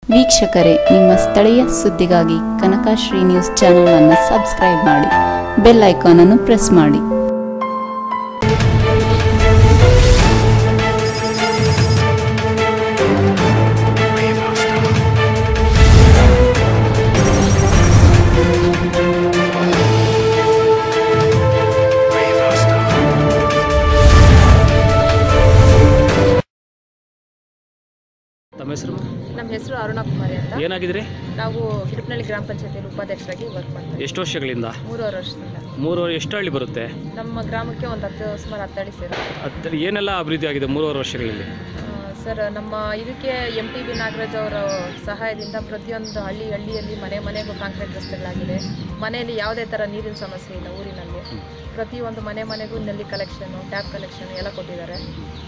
ವೀಕ್ಷಕರೇ ನಿಮ್ಮ ಸ್ಥಳೀಯ ಸುದ್ದಿಗಾಗಿ ಕನಕಶ್ರೀ ನ್ಯೂಸ್ ಚಾನೆಲ್ ಅನ್ನು ಸಬ್ಸ್ಕ್ರೈಬ್ ಮಾಡಿ ಬೆಲ್ ಐಕಾನ್ ಅನ್ನು ಪ್ರೆಸ್ ಮಾಡಿ ತಮ್ಮ ಹೆಸರು ನಮ್ಮ ಹೆಸರು ಅರುಣಾ ಕುಮಾರಿ ಅಂತ ಏನಾಗಿದ್ರಿ ನಾವು ಗಿಡಪನಹಳ್ಳಿ ಗ್ರಾಮ ಪಂಚಾಯತಿಯಲ್ಲಿ ಉಪಾಧ್ಯಕ್ಷರಾಗಿ ವರ್ಕ್ ಮಾಡ್ತೀವಿ ಎಷ್ಟು ವರ್ಷಗಳಿಂದ ಮೂರುವರೆ ವರ್ಷದಿಂದ ಮೂರುವರೆ ಎಷ್ಟು ಹಳ್ಳಿ ಬರುತ್ತೆ ನಮ್ಮ ಗ್ರಾಮಕ್ಕೆ ಒಂದು ಹತ್ತು ಸುಮಾರು ಹತ್ತಡಿ ಸೇರಿ ಅದ್ರ ಏನೆಲ್ಲ ಅಭಿವೃದ್ಧಿ ಆಗಿದೆ ಮೂರುವರೆ ವರ್ಷಗಳಲ್ಲಿ ಸರ್ ನಮ್ಮ ಇದಕ್ಕೆ ಎಮ್ ಟಿ ಬಿ ನಾಗರಾಜ್ ಅವರ ಸಹಾಯದಿಂದ ಪ್ರತಿಯೊಂದು ಹಳ್ಳಿ ಹಳ್ಳಿಯಲ್ಲಿ ಮನೆ ಮನೆಗೂ ಕಾಂಕ್ರೀಟ್ ರಸ್ತೆಗಳಾಗಿದೆ ಮನೆಯಲ್ಲಿ ಯಾವುದೇ ಥರ ನೀರಿನ ಸಮಸ್ಯೆ ಇಲ್ಲ ಊರಿನಲ್ಲಿ ಪ್ರತಿಯೊಂದು ಮನೆ ಮನೆಗೂ ನಲ್ಲಿ ಕಲೆಕ್ಷನು ಟ್ಯಾಪ್ ಕಲೆಕ್ಷನ್ ಎಲ್ಲ ಕೊಟ್ಟಿದ್ದಾರೆ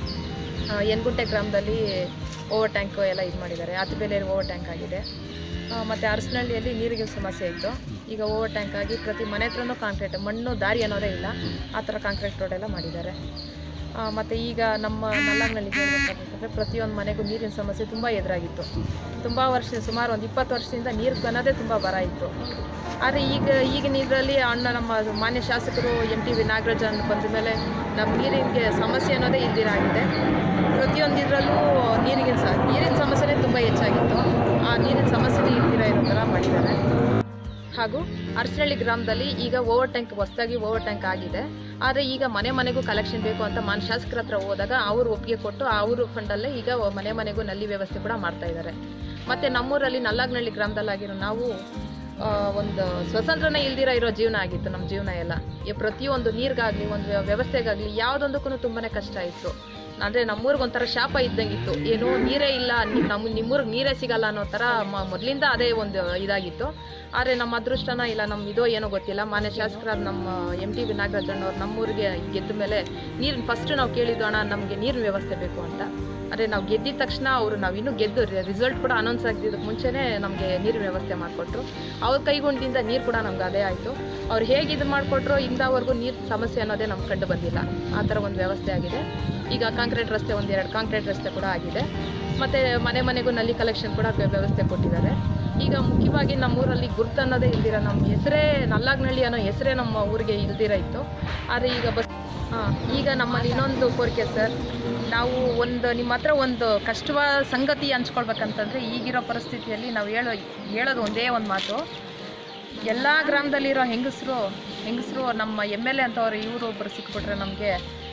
ಆ, ಯನಗುಂಟೆ ಗ್ರಾಮದಲ್ಲಿ ಓವರ್ ಟ್ಯಾಂಕ್ ಎಲ್ಲ ಇದು ಮಾಡಿದ್ದಾರೆ ಅತಿಬೇಲೆಯಲ್ಲಿ ಓವರ್ ಟ್ಯಾಂಕ್ ಆಗಿದೆ ಆ, ಮತ್ತು ಅರಸನಹಳ್ಳಿಯಲ್ಲಿ ನೀರಿಗೆ ಸಮಸ್ಯೆ ಇತ್ತು ಈಗ ಓವರ್ ಟ್ಯಾಂಕ್ ಆಗಿ ಪ್ರತಿ ಮನೆ ಹತ್ರನೂ ಕಾಂಕ್ರೀಟ್ ಮಣ್ಣು ದಾರಿ ಅನ್ನೋದೇ ಇಲ್ಲ ಆ ಥರ ಕಾಂಕ್ರೀಟ್ ರೋಡ್ ಎಲ್ಲ ಮಾಡಿದ್ದಾರೆ ಆ, ಮತ್ತು ಈಗ ನಮ್ಮ ನಲ್ಲಂಗನಲ್ಲಿ ಹೇಳ್ಬೇಕಾದ್ರೆ ಪ್ರತಿಯೊಂದು ಮನೆಗೂ ನೀರಿನ ಸಮಸ್ಯೆ ತುಂಬ ಎದುರಾಗಿತ್ತು ತುಂಬ ವರ್ಷ ಸುಮಾರು ಒಂದು ಇಪ್ಪತ್ತು ವರ್ಷದಿಂದ ನೀರು ಅನ್ನೋದೇ ತುಂಬ ಬರ ಇತ್ತು ಆದರೆ ಈಗ ಈಗಿನ ಇದರಲ್ಲಿ ಅಣ್ಣ ನಮ್ಮ ಮಾನ್ಯ ಶಾಸಕರು ಎಂ ಟಿ ವಿ ನಾಗರಾಜನ್ ಬಂದ ಮೇಲೆ ನಮ್ಮ ನೀರಿಗೆ ಸಮಸ್ಯೆ ಅನ್ನೋದೇ ಇಲ್ದಿರಾಗಿದೆ ಪ್ರತಿಯೊಂದು ಇದರಲ್ಲೂ ನೀರಿಗೆ ಸ ನೀರಿನ ಸಮಸ್ಯೆನೇ ತುಂಬ ಹೆಚ್ಚಾಗಿತ್ತು ಆ ನೀರಿನ ಸಮಸ್ಯೆನೇ ಇಲ್ದಿರ ಇರೋ ಥರ ಮಾಡಿದ್ದಾರೆ ಹಾಗೂ ಅರಸನಹಳ್ಳಿ ಗ್ರಾಮದಲ್ಲಿ ಈಗ ಓವರ್ ಟ್ಯಾಂಕ್ ಹೊಸದಾಗಿ ಓವರ್ ಟ್ಯಾಂಕ್ ಆಗಿದೆ ಆದರೆ ಈಗ ಮನೆ ಮನೆಗೂ ಕಲೆಕ್ಷನ್ ಬೇಕು ಅಂತ ಮಾನ್ಯ ಶಾಸಕರ ಹತ್ರ ಹೋದಾಗ ಅವರು ಒಪ್ಪಿಗೆ ಕೊಟ್ಟು ಅವರು ಫಂಡಲ್ಲೇ ಈಗ ಮನೆ ಮನೆಗೂ ನಲ್ಲಿ ವ್ಯವಸ್ಥೆ ಕೂಡ ಮಾಡ್ತಾ ಇದ್ದಾರೆ ಮತ್ತು ನಮ್ಮೂರಲ್ಲಿ ನಲ್ಲಾಗ್ನಹಳ್ಳಿ ಗ್ರಾಮದಲ್ಲಾಗಿರೋ ನಾವು ಆ, ಒಂದು ಸ್ವತಂತ್ರನೇ ಇಲ್ದಿರ ಇರೋ ಜೀವನ ಆಗಿತ್ತು ನಮ್ಮ ಜೀವನ ಎಲ್ಲ ಈ ಪ್ರತಿಯೊಂದು ನೀರಿಗಾಗಲಿ ಒಂದು ವ್ಯ- ವ್ಯವಸ್ಥೆಗಾಗಲಿ ಯಾವುದೊಂದಕ್ಕೂ ತುಂಬಾ ಕಷ್ಟ ಇತ್ತು ಅಂದರೆ ನಮ್ಮೂರಿಗೆ ಒಂಥರ ಶಾಪ ಇದ್ದಂಗಿತ್ತು ಏನು ನೀರೇ ಇಲ್ಲ ನಿ- ನಮ್ಮ ನಿಮ್ಮೂರಿಗೆ ನೀರೇ ಸಿಗಲ್ಲ ಅನ್ನೋ ಥರ ಮ ಮೊದಲಿಂದ ಅದೇ ಒಂದು ಇದಾಗಿತ್ತು ಆದರೆ ನಮ್ಮ ಅದೃಷ್ಟನ ಇಲ್ಲ ನಮ್ಮ ಇದೋ ಏನೋ ಗೊತ್ತಿಲ್ಲ ಮಾನ್ಯ ಶಾಸಕರಾದ ನಮ್ಮ ಎಮ್ ಟಿ ವಿ ನಾಗರಾಜಣ್ಣವ್ರು ನಮ್ಮೂರಿಗೆ ಗೆದ್ದ ಮೇಲೆ ನೀರಿನ ಫಸ್ಟ್ ನಾವು ಕೇಳಿದ್ದು ಅಣ್ಣ ನಮಗೆ ನೀರಿನ ವ್ಯವಸ್ಥೆ ಬೇಕು ಅಂತ ಅಂದರೆ ನಾವು ಗೆದ್ದಿದ ತಕ್ಷಣ ಅವರು ನಾವು ಇನ್ನೂ ಗೆದ್ದು ರಿಸಲ್ಟ್ ಕೂಡ ಅನೌನ್ಸ್ ಆಗಿದ್ದಕ್ಕೆ ಮುಂಚೆನೇ ನಮಗೆ ನೀರಿನ ವ್ಯವಸ್ಥೆ ಮಾಡಿಕೊಟ್ರು ಅವ್ರ ಕೈಗೊಂಡಿಂದ ನೀರು ಕೂಡ ನಮ್ಗೆ ಅದೇ ಆಯಿತು ಅವ್ರು ಹೇಗೆ ಇದು ಮಾಡಿಕೊಟ್ರು ಇಂದವರೆಗೂ ನೀರು ಸಮಸ್ಯೆ ಅನ್ನೋದೇ ನಮ್ಗೆ ಕಂಡು ಬಂದಿಲ್ಲ ಆ ಥರ ಒಂದು ವ್ಯವಸ್ಥೆ ಆಗಿದೆ ಈಗ ಕಾಂಕ್ರೀಟ್ ರಸ್ತೆ ಒಂದೆರಡು ಕಾಂಕ್ರೀಟ್ ರಸ್ತೆ ಕೂಡ ಆಗಿದೆ ಮತ್ತು ಮನೆ ಮನೆಗೂ ನಲ್ಲಿ ಕಲೆಕ್ಷನ್ ಕೂಡ ವ್ಯ- ವ್ಯವಸ್ಥೆ ಕೊಟ್ಟಿದ್ದಾರೆ ಈಗ ಮುಖ್ಯವಾಗಿ ನಮ್ಮೂರಲ್ಲಿ ಗುರ್ತು ಅನ್ನೋದೇ ಇಲ್ದಿರ ನಮ್ಮ ಹೆಸರೇ ನಲ್ಲಾಗ್ನಳ್ಳಿ ಅನ್ನೋ ಹೆಸರೇ ನಮ್ಮ ಊರಿಗೆ ಇಲ್ದಿರ ಇತ್ತು ಆದರೆ ಈಗ ಬಸ್ ಹಾಂ ಈಗ ನಮ್ಮಲ್ಲಿ ಇನ್ನೊಂದು ಕೋರಿಕೆ ಸರ್ ನಾವು ಒಂದು ನಿಮ್ಮ ಹತ್ರ ಒಂದು ಕಷ್ಟವಾದ ಸಂಗತಿ ಹಂಚ್ಕೊಳ್ಬೇಕಂತಂದರೆ ಈಗಿರೋ ಪರಿಸ್ಥಿತಿಯಲ್ಲಿ ನಾವು ಹೇಳೋ ಹೇಳೋದು ಒಂದೇ ಒಂದು ಮಾತು ಎಲ್ಲ ಗ್ರಾಮದಲ್ಲಿರೋ ಹೆಂಗಸರು ಹೆಂಗಸರು ನಮ್ಮ ಎಮ್ ಎಲ್ ಎ ಅಂತವ್ರು ಇವರು ಒಬ್ಬರು ಸಿಕ್ಬಿಟ್ರೆ ನಮಗೆ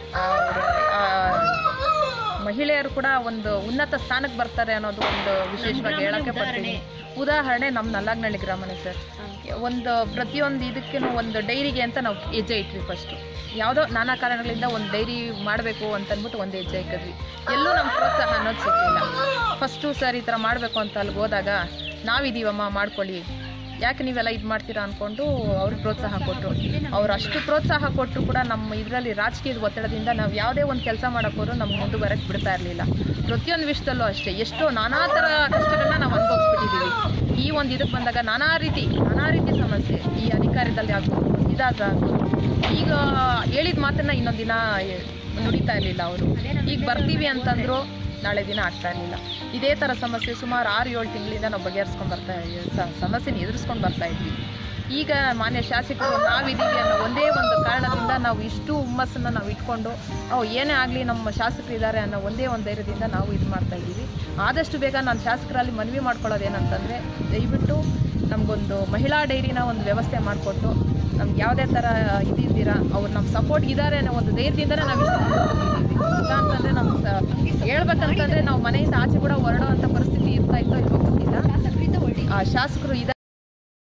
ಮಹಿಳೆಯರು ಕೂಡ ಒಂದು ಉನ್ನತ ಸ್ಥಾನಕ್ಕೆ ಬರ್ತಾರೆ ಅನ್ನೋದು ಒಂದು ವಿಶೇಷವಾಗಿ ಹೇಳಕ್ಕೆ ಬರ್ತೀನಿ ಉದಾಹರಣೆ ನಮ್ಮ ನಲ್ಲಾಗ್ನಳ್ಳಿ ಗ್ರಾಮನೇ ಸರ್ ಒಂದು ಪ್ರತಿಯೊಂದು ಇದಕ್ಕೂ ಒಂದು ಡೈರಿಗೆ ಅಂತ ನಾವು ಹೆಜ್ಜೆ ಇಟ್ವಿ ಫಸ್ಟು ಯಾವುದೋ ನಾನಾ ಕಾರಣಗಳಿಂದ ಒಂದು ಡೈರಿ ಮಾಡಬೇಕು ಅಂತ ಅಂದ್ಬಿಟ್ಟು ಒಂದು ಹೆಜ್ಜೆ ಇಕ್ಕಿದ್ವಿ ಎಲ್ಲೂ ನಮ್ಮ ಪ್ರೋತ್ಸಾಹ ಅನ್ನೋದು ಸಿಗಲಿಲ್ಲ ಫಸ್ಟು ಸರ್ ಈ ಥರ ಮಾಡಬೇಕು ಅಂತ ಅಲ್ಲಿಗೆ ಹೋದಾಗ ನಾವಿದ್ದೀವಮ್ಮ ಮಾಡ್ಕೊಳ್ಳಿ ಯಾಕೆ ನೀವೆಲ್ಲ ಇದು ಮಾಡ್ತೀರಾ ಅಂದ್ಕೊಂಡು ಅವ್ರಿಗೆ ಪ್ರೋತ್ಸಾಹ ಕೊಟ್ಟರು ಅವ್ರು ಅಷ್ಟು ಪ್ರೋತ್ಸಾಹ ಕೊಟ್ಟರು ಕೂಡ ನಮ್ಮ ಇದರಲ್ಲಿ ರಾಜಕೀಯದ ಒತ್ತಡದಿಂದ ನಾವು ಯಾವುದೇ ಒಂದು ಕೆಲಸ ಮಾಡೋಕ್ಕೋರು ನಮ್ಗೆ ಮುಂದೆ ಬರೋಕ್ಕೆ ಬಿಡ್ತಾ ಇರಲಿಲ್ಲ ಪ್ರತಿಯೊಂದು ವಿಷಯದಲ್ಲೂ ಅಷ್ಟೇ ಎಷ್ಟೋ ನಾನಾ ಥರ ಕಷ್ಟಗಳನ್ನ ನಾವು ಅನುಭವಿಸ್ಬಿಟ್ಟಿದ್ದೀವಿ ಈ ಒಂದು ಇದಕ್ಕೆ ಬಂದಾಗ ನಾನಾ ರೀತಿ ನಾನಾ ರೀತಿ ಸಮಸ್ಯೆ ಈ ಅಧಿಕಾರದಲ್ಲಿ ಆಗ್ಬೋದು ಇದಾಗ ಆಗ್ಬೋದು ಈಗ ಹೇಳಿದ ಮಾತನ್ನ ಇನ್ನೊಂದು ದಿನ ಎ- ನುಡಿತಾ ಇರಲಿಲ್ಲ ಅವರು ಈಗ ಬರ್ತೀವಿ ಅಂತಂದ್ರು ನಾಳೆ ದಿನ ಆಗ್ತಾ ಇರಲಿಲ್ಲ ಇದೇ ಥರ ಸಮಸ್ಯೆ ಸುಮಾರು ಆರು ಏಳು ತಿಂಗಳಿಂದ ನಾವು ಬಗೆಹರಿಸ್ಕೊಂಡು ಬರ್ತಾ ಸ- ಸಮಸ್ಯೆನ ಎದುರಿಸ್ಕೊಂಡು ಬರ್ತಾ ಇದ್ವಿ ಈಗ ಮಾನ್ಯ ಶಾಸಕರು ನಾವಿದ್ದೀವಿ ಅನ್ನೋ ಒಂದೇ ಒಂದು ಕಾರಣದಿಂದ ನಾವು ಇಷ್ಟು ಹುಮ್ಮಸ್ಸನ್ನು ನಾವು ಇಟ್ಕೊಂಡು ಅವು ಏನೇ ಆಗಲಿ ನಮ್ಮ ಶಾಸಕರು ಇದ್ದಾರೆ ಅನ್ನೋ ಒಂದೇ ಒಂದು ಧೈರ್ಯದಿಂದ ನಾವು ಇದು ಮಾಡ್ತಾ ಇದ್ದೀವಿ ಆದಷ್ಟು ಬೇಗ ನಾನು ಶಾಸಕರಲ್ಲಿ ಮನವಿ ಮಾಡ್ಕೊಳ್ಳೋದೇನಂತಂದರೆ ದಯವಿಟ್ಟು ನಮಗೊಂದು ಮಹಿಳಾ ಡೈರಿನ ಒಂದು ವ್ಯವಸ್ಥೆ ಮಾಡಿಕೊಟ್ಟು ನಮ್ಗೆ ಯಾವುದೇ ಥರ ಇದಿದ್ದೀರಾ ಅವ್ರು ನಮ್ಮ ಸಪೋರ್ಟ್ ಇದ್ದಾರೆ ಅನ್ನೋ ಒಂದು ಧೈರ್ಯದಿಂದನೇ ನಾವು ಇಷ್ಟು ಮಾಡ್ಕೊಂಡಿದ್ದೀವಿ. ಇಲ್ಲ ಅಂತಂದರೆ ನಮ್ಮ ಸ- ಹೇಳ್ಬೇಕಂತಂದರೆ ನಾವು ಮನೆಯಿಂದ ಆಚೆ ಕೂಡ ಹೊರಡೋ ಅಂಥ ಪರಿಸ್ಥಿತಿ ಇರ್ತಾ ಇತ್ತೋ ಇಲ್ವೋ ಗೊತ್ತಿಲ್ಲ ಆ ಶಾಸಕರು ಇದ್ದಾರೆ